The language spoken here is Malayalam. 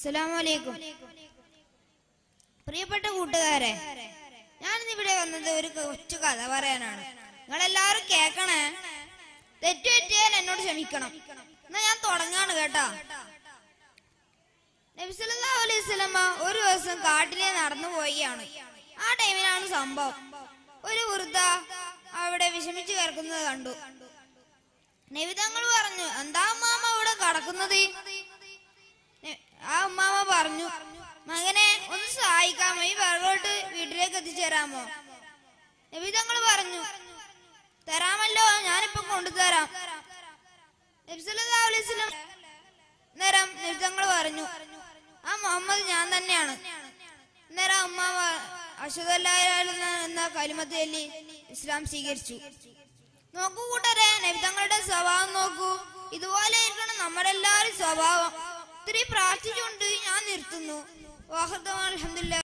അസ്സലാമലൈക്കും പ്രിയപ്പെട്ട കൂട്ടുകാരെ ഞാനിന്ന് ഇവിടെ വന്നത് ഒരു കൊച്ചു കഥ പറയാനാണ് നിങ്ങൾ എല്ലാവരും കേക്കണേ തെറ്റു പറ്റിയാൽ എന്നോട് ക്ഷമിക്കണം എന്നാ ഞാൻ തുടങ്ങാണ് കേട്ടാ നബിസല്ലാ അലൈഹി സ്വലമ ഒരു ദിവസം കാട്ടിലെ നടന്നു പോവുകയാണ് ആ ടൈമിലാണ് സംഭവം ഒരു വൃദ്ധ അവിടെ വിഷമിച്ചു കിടക്കുന്നത് കണ്ടു നബിതങ്ങൾ പറഞ്ഞു എന്താ അമ്മാമ ഇവിടെ കടക്കുന്നത് നെ- ആ ഉമ്മാമ പറഞ്ഞു മകനെ ഒന്ന് സഹായിക്കാമോ ഈ വെള്ളോട്ട് വീട്ടിലേക്ക് എത്തിച്ചേരാമോ നബിതങ്ങൾ പറഞ്ഞു തരാമല്ലോ ഞാനിപ്പോ കൊണ്ടുതരാം നബിസല്ലാ അലൈഹി സ്വലം നേരം നബിതങ്ങൾ പറഞ്ഞു ആ മുഹമ്മദ് ഞാൻ തന്നെയാണ് നേരം ഉമ്മാമ അശ്വതല്ലായിരുന്ന എന്ന കലിമത്ത് ചൊല്ലി ഇസ്ലാം സ്വീകരിച്ചു നോക്കൂ കൂട്ടരെ നബിതങ്ങളുടെ സ്വഭാവം നോക്കൂ ഇതുപോലെ ഇരിക്കണം നമ്മുടെ എല്ലാവരും സ്വഭാവം ഇത്രയും പ്രാർത്ഥിച്ചുകൊണ്ട് ഞാൻ നിർത്തുന്നു വാഹൃദം അലഹമില്ല